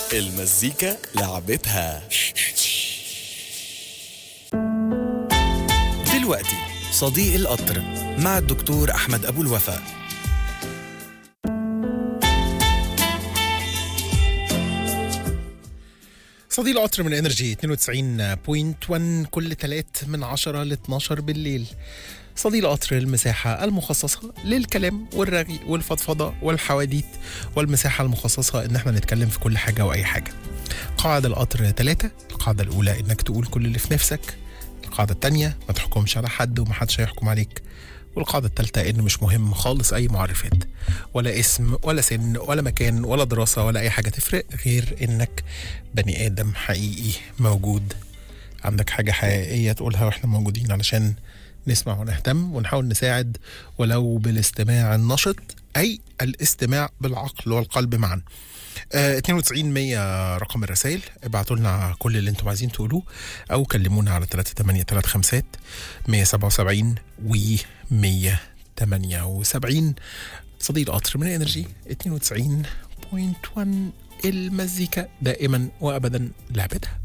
المزيكا لعبتها دلوقتي صديق القطر مع الدكتور أحمد أبو الوفاء صديق القطر من انرجي 92.1 كل تلات من 10 ل 12 بالليل صديق القطر المساحة المخصصة للكلام والرغي والفضفضة والحواديت والمساحة المخصصة ان احنا نتكلم في كل حاجة واي حاجة قاعدة القطر ثلاثة القاعدة الأولى انك تقول كل اللي في نفسك القاعدة التانية ما تحكمش على حد ومحدش هيحكم عليك والقاعدة التالتة إن مش مهم خالص أي معرفات ولا اسم ولا سن ولا مكان ولا دراسة ولا أي حاجة تفرق غير إنك بني آدم حقيقي موجود عندك حاجة حقيقية تقولها وإحنا موجودين علشان نسمع ونهتم ونحاول نساعد ولو بالاستماع النشط أي الاستماع بالعقل والقلب معا آه 92 100 رقم الرسائل ابعتوا لنا كل اللي انتم عايزين تقولوه او كلمونا على 3835 177 و 178 صديق قطر من انرجي 92.1 المزيكا دائما وابدا لعبتها